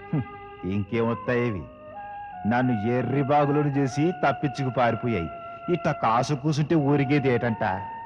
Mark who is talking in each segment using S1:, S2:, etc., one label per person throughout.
S1: హ్మ్, ఇంకేమొత్తాయేవి నన్ను ఎర్రి బాగులను చేసి తప్పించుకు పారిపోయాయి ఇట్ట కాసు కూసుంటే ఊరిగేది ఏటంట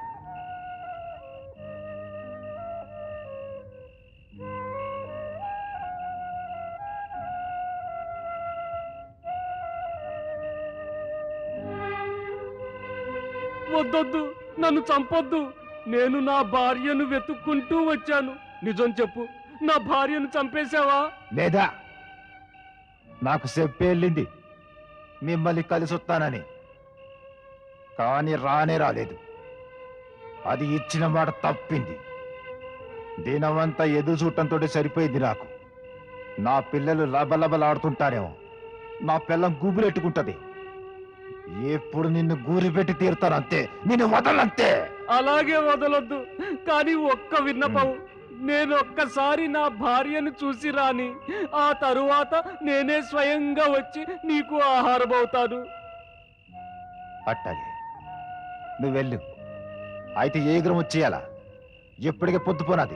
S2: వద్దొద్దు నన్ను చంపొద్దు నేను నా భార్యను వెతుక్కుంటూ వచ్చాను నిజం చెప్పు నా భార్యను చంపేశావా
S1: లేదా నాకు చెప్పేళ్ళింది మిమ్మల్ని కలిసి వస్తానని కానీ రానే రాలేదు అది ఇచ్చిన మాట తప్పింది దినమంతా ఎదురు చూడటంతో సరిపోయింది నాకు నా పిల్లలు లబలబలాడుతుంటారేమో నా పిల్లం గుబులెట్టుకుంటది ఎప్పుడు నిన్ను గూరి పెట్టి తీరుతానంతే నిన్ను వదలంతే
S2: అలాగే వదలొద్దు కానీ ఒక్క విన్నపం నేను ఒక్కసారి నా భార్యను చూసి రాని ఆ తరువాత నేనే స్వయంగా వచ్చి నీకు ఆహారం అవుతాను
S1: అట్టాగే నువ్వు వెళ్ళు అయితే ఏ గ్రం వచ్చేయాలా ఎప్పటికే పొద్దుపోనాది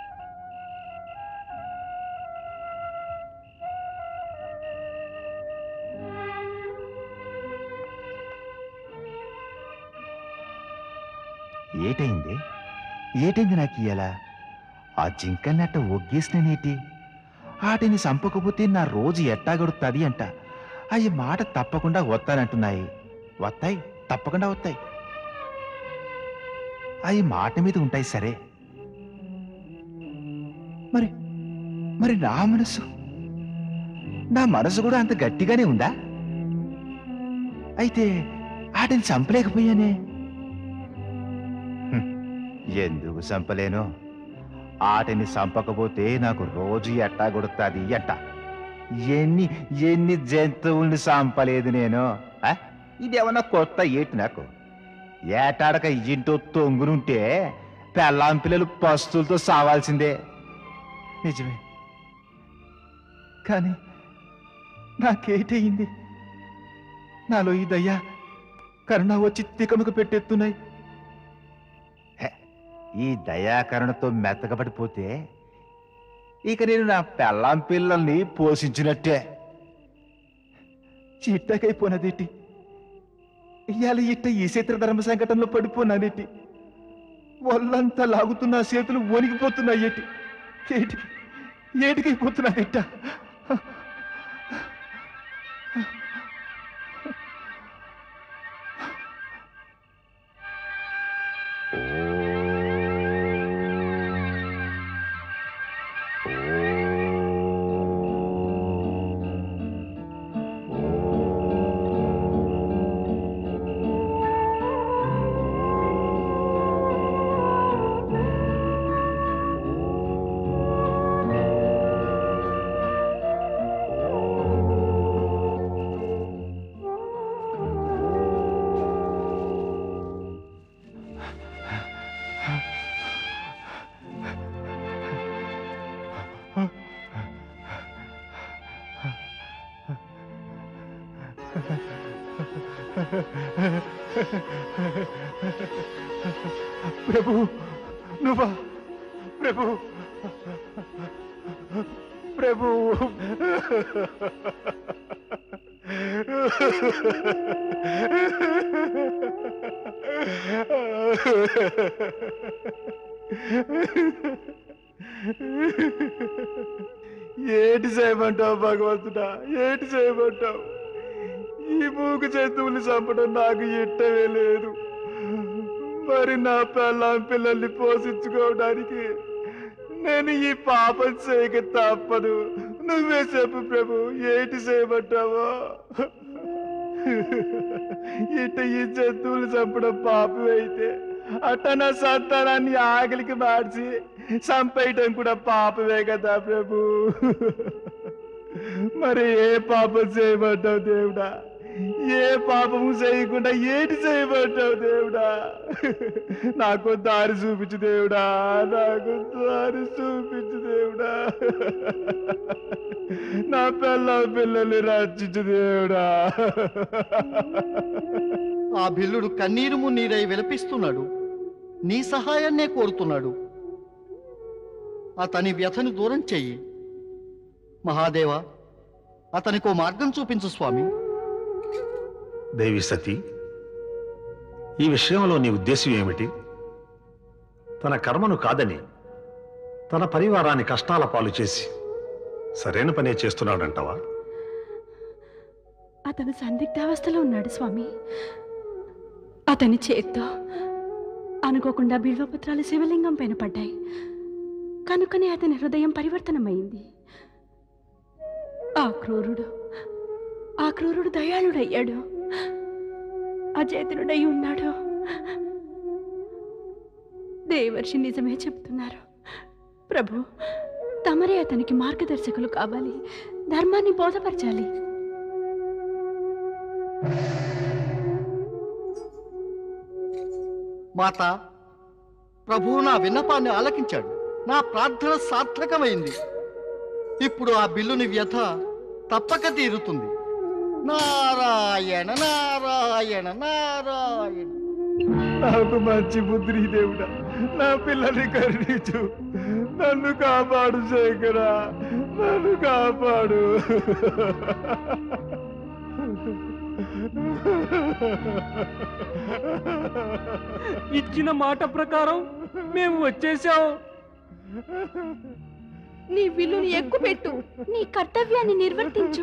S1: ఏటైంది ఏటైంది నాకు ఇయ్యాలా ఆ జింకన్నట్ట ఒగ్గేసినేటి ఆటిని చంపకపోతే నా రోజు ఎట్టా గడుతుంది అంట అవి మాట తప్పకుండా వస్తానంటున్నాయి వస్తాయి తప్పకుండా వస్తాయి అవి మాట మీద ఉంటాయి సరే మరి మరి నా మనసు నా మనసు కూడా అంత గట్టిగానే ఉందా అయితే ఆటిని చంపలేకపోయానే హ్మ్, ఎందుకు చంపలేను ఆటిని చంపకపోతే నాకు రోజు ఎట్టా కొడుతుంది ఎట్టా ఎన్ని ఎన్ని జంతువుల్ని చంపలేదు నేను ఆ? ఇదేమన్నా కొత్త ఏటి నాకు ఏటాడక ఇంటో తొంగునుంటే పెళ్ళాం పిల్లలు పస్తులతో సావాల్సిందే నిజమే కానీ నాకేటయింది నాలో ఈ దయ్యా కరుణ వచ్చి తికమక పెట్టెత్తున్నాయి హె, ఈ దయాకరణతో మెత్తకపడిపోతే ఇక నేను నా పెళ్ళాం పిల్లల్ని పోషించినట్టే చిట్టకైపోనదేటి ఇవాళ ఇట్ట ఈ చేతుల ధర్మ సంకటంలో పడిపోనానేటి ఒళ్ళంతా లాగుతున్న చేతులు వణికిపోతున్నాయేటి ఏటికి ఏటికైపోతున్నాదిట్ట ప్రభు నువ్వా ప్రభు ప్రభు ఏటి చేయమంటావు భగవంతుడా ఏటి చేయమంటావు ఈ మూగు జంతువుల్ని చంపడం నాకు ఇట్టవే లేదు మరి నా పిల్లం పిల్లల్ని పోషించుకోవడానికి నేను ఈ పాపం చేయక తప్పదు నువ్వే చెప్పు ప్రభు ఏటి చేయమంటావో ఇట ఈ జంతువులు చంపడం పాపం అయితే అట్ట నా సంతానాన్ని ఆకలికి మార్చి చంపేయటం కూడా పాపమే కదా ప్రభు మరి ఏ పాపం చేయమంటావు దేవుడా ఏ పాపము చేయకుండా ఏటి చేయమంటావు దేవుడా నాకు దారి చూపించు దేవుడా నాకు దారి చూపించు దేవుడా నా పిల్ల పిల్లల్ని రచించు దేవుడా
S3: ఆ బిల్లుడు కన్నీరు మున్నీరై విలపిస్తున్నాడు నీ సహాయాన్నే కోరుతున్నాడు అతని వ్యథను దూరం చెయ్యి మహాదేవ అతనికో మార్గం చూపించు స్వామి
S4: దేవి సతీ ఈ విషయంలో నీ ఉద్దేశం ఏమిటి తన కర్మను కాదని తన పరివారాన్ని కష్టాల పాలు చేసి సరైన పనే చేస్తున్నాడంటావా
S5: అతను సందిగ్ధావస్థలో ఉన్నాడు స్వామి అతని చేత్తో అనుకోకుండా బిల్వపత్రాలు శివలింగం పైన పడ్డాయి కనుకనే అతని హృదయం పరివర్తనమైంది ఆ క్రూరుడు ఆ క్రూరుడు దయాళుడయ్యాడు అచేతనుడై ఉన్నాడు దేవర్షి నిజమే చెప్తున్నారు ప్రభు తమరే అతనికి మార్గదర్శకులు కావాలి ధర్మాన్ని బోధపరచాలి
S3: మాత ప్రభువు నా విన్నపాన్ని ఆలకించాడు నా ప్రార్థన సార్థకమైంది ఇప్పుడు ఆ బిల్లుని వ్యథ తప్పక తీరుతుంది నారాయణ నారాయణ నారాయణ
S1: నాకు మంచి బుద్ధి దేవుడా నా పిల్లల్ని కరుణించు నన్ను కాపాడు శేఖర నన్ను కాపాడు
S2: ఇచ్చిన మాట ప్రకారం మేము వచ్చేసాం
S5: నీ విల్లుని ఎక్కుపెట్టు నీ కర్తవ్యాన్ని నిర్వర్తించు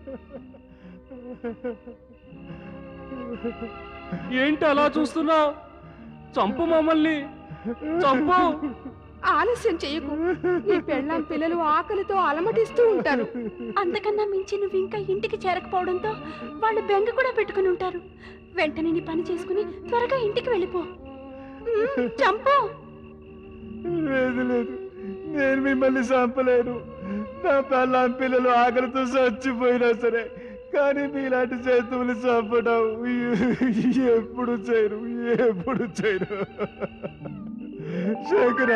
S2: ఏంటి అలా చూస్తున్నావు చంపు మమ్మల్ని చంపు
S5: ఆలస్యం చెయ్యకు నీ పెళ్ళాం పిల్లలు ఆకలితో అలమటిస్తూ ఉంటారు అంతకన్నా మించి నువ్వు ఇంకా ఇంటికి చేరకపోవడంతో వాళ్ళు బెంగ కూడా పెట్టుకుని ఉంటారు వెంటనే నీ పని చేసుకుని త్వరగా ఇంటికి వెళ్ళిపో మ్మ్, చంపు
S1: లేదు లేదు నేను మిమ్మల్ని చంపలేను నా పెళ్ళాం పిల్లలు ఆకలితో చచ్చిపోయినా సరే కానీ మీలాంటి చేతువులు చంపడం ఎప్పుడు చేయరు ఎప్పుడు చేయరు శేఖర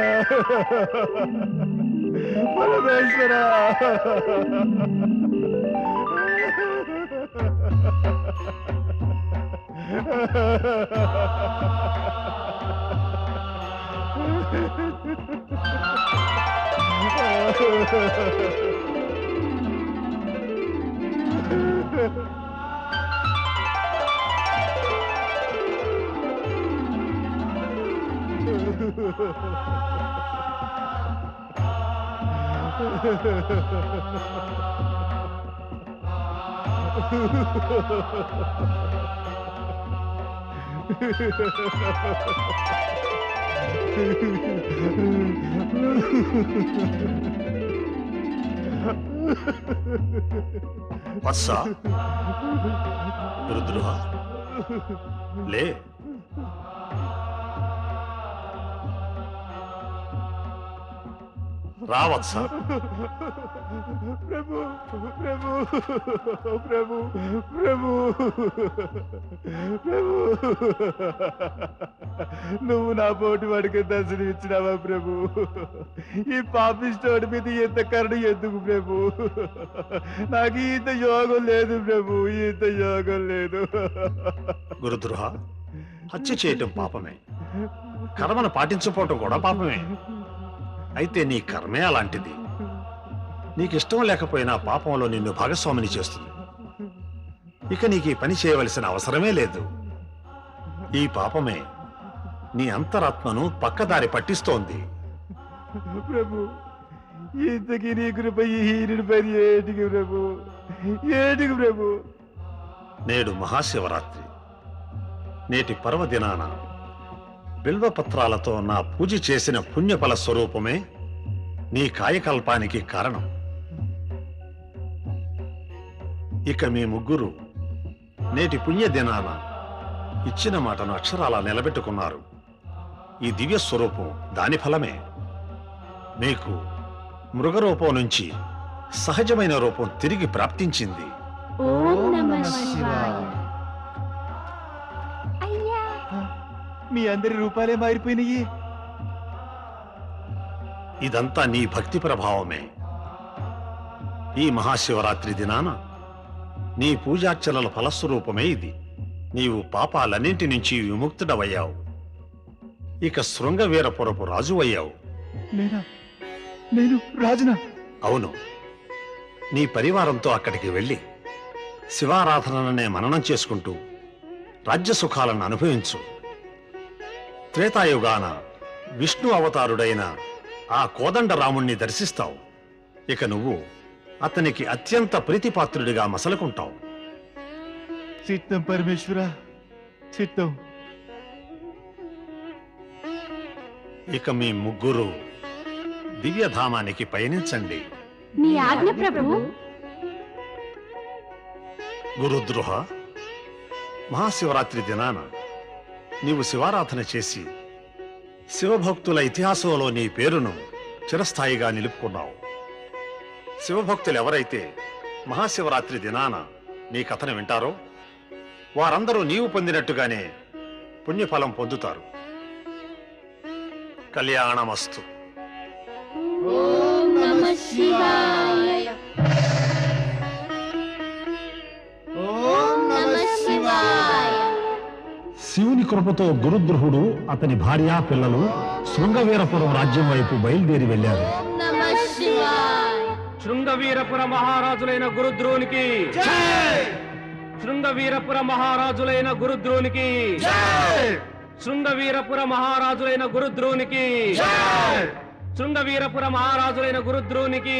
S1: పరమేశ్వర
S4: వత్స రుద్రుహ లే రా వత్స
S1: ప్రభు ప్రభు ప్రభు ప్రభు ప్రభు నువ్వు నా పోటీ వాడికి దర్శనం ఇచ్చినావా ప్రభు ఈ పాపిస్తోడి మీద ఎంత కరుణ ఎందుకు ప్రభు నాకు ఇంత యోగం లేదు ప్రభు ఇంత యోగం లేదు
S4: గురుద్రుహ హత్య చేయటం పాపమే కర్మను పాటించకపోవటం కూడా పాపమే అయితే నీ కర్మే అలాంటిది నీకు ఇష్టం లేకపోయినా పాపంలో నిన్ను భాగస్వామిని చేస్తుంది ఇక నీకు ఈ పని చేయవలసిన అవసరమే లేదు ఈ పాపమే నీ అంతరాత్మను పక్కదారి పట్టిస్తోంది
S1: ప్రభు ఇంతకీ నీ కృప ఈ హీనుడి పని ఏటికి ప్రభు ఏటికి ప్రభు
S4: నేడు మహాశివరాత్రి నేటి పర్వదినాన బిల్వపత్రాలతో నా పూజ చేసిన పుణ్యఫల స్వరూపమే నీ కాయకల్పానికి కారణం ఇక మీ ముగ్గురు నేటి పుణ్యదినాన ఇచ్చిన మాటను అక్షరాలా నిలబెట్టుకున్నారు ఈ దివ్య స్వరూపం దాని ఫలమే మీకు మృగరూపం నుంచి సహజమైన రూపం తిరిగి ప్రాప్తించింది
S5: ఓం నమ
S3: శివాయ.
S5: అయ్యా
S1: మీ అందరి రూపాలే మారిపోయినాయి
S4: ఇదంతా నీ భక్తి ప్రభావమే ఈ మహాశివరాత్రి దినాన నీ పూజార్చనల ఫలస్వరూపమే ఇది నీవు పాపాలన్నింటి నుంచి విముక్తుడవయ్యావు ఇక శృంగవీరపురపు రాజు అయ్యావు
S1: నేనా నేను రాజునా
S4: అవును నీ పరివారంతో అక్కడికి వెళ్ళి శివారాధననే మననం చేసుకుంటూ రాజ్య సుఖాలను అనుభవించు త్రేతాయుగాన విష్ణు అవతారుడైన ఆ కోదండ రాముణ్ణి దర్శిస్తావు ఇక నువ్వు అతనికి అత్యంత ప్రీతిపాత్రుడిగా మసలుకుంటావు
S1: చిత్తం పరమేశ్వర చిత్తం
S4: ఇక మీ ముగ్గురు దివ్యధామానికి పయనించండి
S5: నీ ఆజ్ఞ ప్రభు
S4: గురుద్రోహ మహాశివరాత్రి దినాన నీవు శివారాధన చేసి శివభక్తుల ఇతిహాసంలో నీ పేరును చిరస్థాయిగా నిలుపుకున్నావు శివభక్తులు ఎవరైతే మహాశివరాత్రి దినాన నీ కథను వింటారో వారందరూ నీవు పొందినట్టుగానే పుణ్యఫలం పొందుతారు కళ్యాణమస్తు
S5: ఓం నమ శివాయ
S3: ఓం నమ శివాయ
S4: శివుని కృపతో గురుద్రుహుడు అతని భార్య పిల్లలు శృంగవీరపురం రాజ్యం వైపు బయలుదేరి వెళ్లారు
S5: నమ శివాయ
S2: శృంగవీరపుర మహారాజులైన గురుద్రోనికి శృంగవీరపుర మహారాజులైన గురుద్రోనికి శృంగవీరపుర మహారాజులైన గురుద్రోనికి శృంగవీరపుర మహారాజులైన గురుద్రోనికి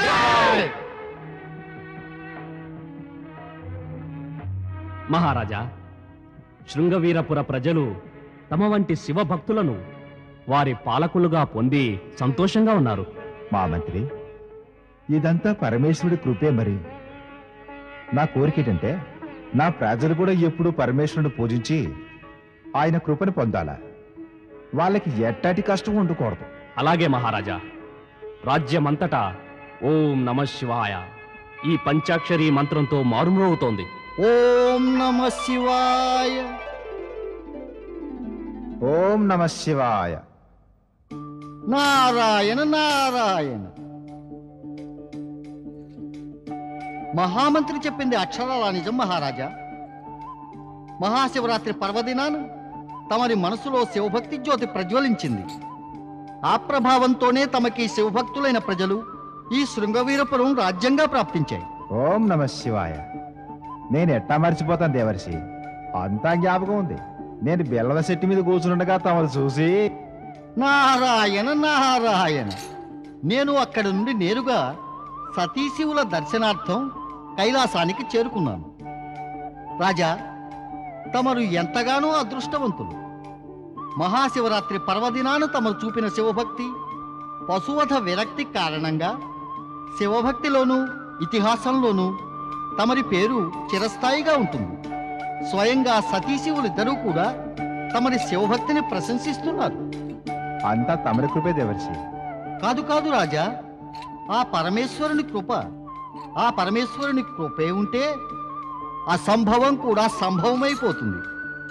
S2: మహారాజా శృంగవీరపుర ప్రజలు తమ వంటి శివభక్తులను వారి పాలకులుగా పొంది సంతోషంగా ఉన్నారు
S1: మా మంత్రి ఇదంతా పరమేశ్వరుడి కృపే మరి నా కోరిక ఏంటంటే నా ప్రజలు కూడా ఎప్పుడూ పరమేశ్వరుని పూజించి ఆయన కృపను పొందాలా వాళ్ళకి ఎట్టాటి కష్టం ఉండకూడదు
S2: అలాగే మహారాజా రాజ్యమంతటా ఓం నమ శివాయ ఈ పంచాక్షరి మంత్రంతో మారుమ్రోగుతోంది
S3: ఓం నమ శివాయ
S1: ఓం నమ శివాయ
S3: నారాయణ నారాయణ మహామంత్రి చెప్పింది అక్షరాల నిజం మహారాజా మహాశివరాత్రి పర్వదినాన తమరి మనసులో శివభక్తి జ్యోతి ప్రజ్వలించింది ఆ ప్రభావంతోనే తమకి శివభక్తులైన ప్రజలు ఈ శృంగవీరపురం రాజ్యంగా ప్రాప్తించాయి
S1: ఓం నమ శివాయ నేను ఎట్టా మర్చిపోతాను దేవర్షి అంతా జ్ఞాపకం ఉంది నేను బిల్లవ చెట్టు మీద కూర్చుండగా తమరు చూసి
S3: నారాయణ నారాయణ నేను అక్కడి నుండి నేరుగా సతీశివుల దర్శనార్థం కైలాసానికి చేరుకున్నాను రాజా తమరు ఎంతగానో అదృష్టవంతులు మహాశివరాత్రి పర్వదినాన తమరు చూపిన శివభక్తి పశువధ విరక్తి కారణంగా శివభక్తిలోనూ ఇతిహాసంలోనూ తమరి పేరు చిరస్థాయిగా ఉంటుంది స్వయంగా సతీశివులిద్దరూ కూడా తమరి శివభక్తిని ప్రశంసిస్తున్నారు
S1: అంతా తమరి కృపే దేవర్షి
S3: కాదు కాదు రాజా ఆ పరమేశ్వరుని కృప ఆ పరమేశ్వరుని కృపే ఉంటే అసంభవం కూడా సంభవమైపోతుంది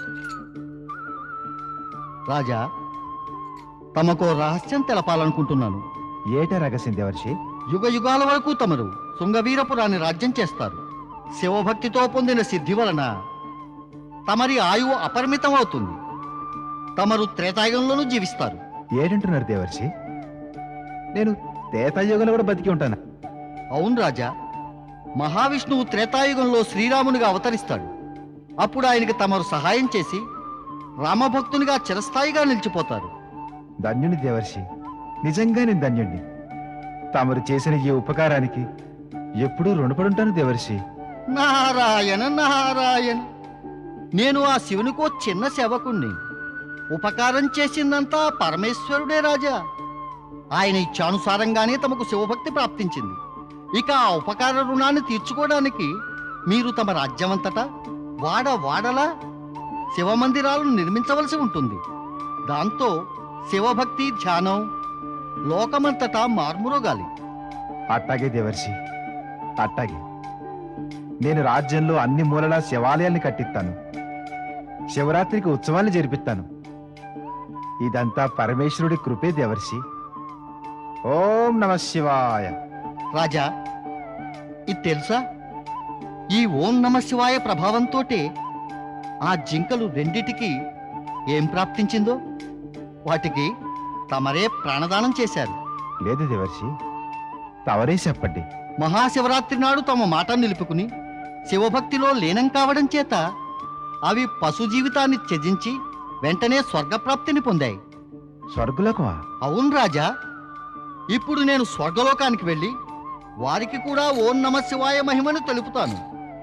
S3: రాజా తమకో రహస్యం తెలపాలనుకుంటున్నాను
S1: ఏట రహస్యం దేవర్షి
S3: యుగ యుగాల వరకు తమరు శృంగవీరపురాన్ని రాజ్యం చేస్తారు శివభక్తితో పొందిన సిద్ధి వలన తమరి ఆయువు అపరిమితం అవుతుంది తమరు త్రేతాయుగంలోనూ జీవిస్తారు
S1: ఏడంటున్నారు దేవర్షి నేను తేతయుగంలో కూడా బతికి ఉంటాను
S3: అవును రాజా మహావిష్ణువు త్రేతాయుగంలో శ్రీరామునిగా అవతరిస్తాడు అప్పుడు ఆయనకి తమరు సహాయం చేసి రామభక్తునిగా చిరస్థాయిగా నిలిచిపోతారు
S1: ధన్యుని దేవర్షి నిజంగా నేను ధన్యుణ్ణి తమరు చేసిన ఈ ఉపకారానికి ఎప్పుడూ రుణపడుంటాను దేవర్షి
S3: నారాయణ నారాయణ నేను ఆ శివునికో చిన్న సేవకుణ్ణి ఉపకారం చేసిందంతా పరమేశ్వరుడే రాజా ఆయన ఇచ్చానుసారంగానే తమకు శివభక్తి ప్రాప్తించింది ఇక ఆ ఉపకార రుణాన్ని తీర్చుకోవడానికి మీరు తమ రాజ్యమంతటా వాడ వాడలా శివమందిరాలను నిర్మించవలసి ఉంటుంది దాంతో శివభక్తి ధ్యానం లోకమంతటా మార్మురోగాలి
S1: అట్టాగే దేవర్షి అట్టాగే నేను రాజ్యంలో అన్ని మూలలా శివాలయాల్ని కట్టిస్తాను శివరాత్రికి ఉత్సవాన్ని జరిపిస్తాను ఇదంతా పరమేశ్వరుడి కృపే దేవర్షి ఓం నమ శివాయ
S3: రాజా ఇది తెలుసా ఈ ఓం నమ శివాయ ప్రభావంతోటే ఆ జింకలు రెండిటికి ఏం ప్రాప్తించిందో వాటికి తమరే ప్రాణదానం చేశారు
S1: లేదు దేవర్షి తవరే చెప్పండి
S3: మహాశివరాత్రి నాడు తమ మాట నిలుపుకుని శివభక్తిలో లీనం కావడం చేత అవి పశు జీవితాన్ని త్యజించి వెంటనే స్వర్గప్రాప్తిని పొందాయి
S1: స్వర్గులకుమా
S3: అవును రాజా ఇప్పుడు నేను స్వర్గలోకానికి వెళ్ళి వారికి కూడా ఓం నమ శివాయ మహిమను తెలుపుతాను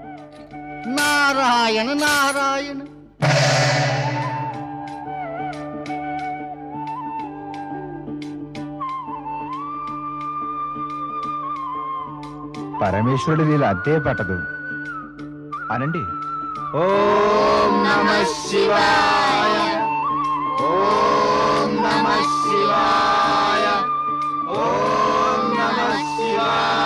S3: నారాయణ నారాయణ
S1: పరమేశ్వరుడు వీళ్ళు అద్దే పట్టదు అనండి
S3: ఓం నమ శివాయ ఓం నమ శివాయ ఓం నమ శివాయ